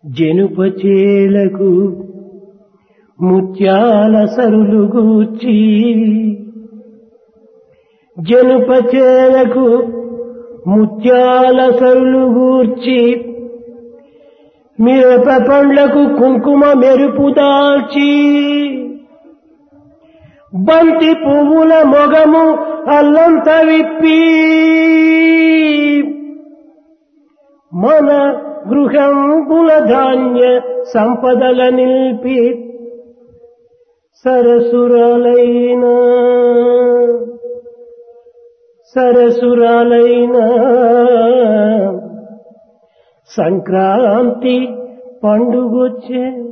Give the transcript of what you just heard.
జనుపచేలకు ముత్యాల సరులు గూర్చి జనుపచేలకు ముత్యాల సరులు గూర్చి మిరప పండ్లకు కుంకుమ మెరుపు దాల్చి బంతి పువ్వుల మొగము అల్లంత విప్పి మన గృహంబుల ధాన్య సంపదల నిల్పి సరసురాలైన సరసురాలైన సంక్రాంతి పండుగొచ్చే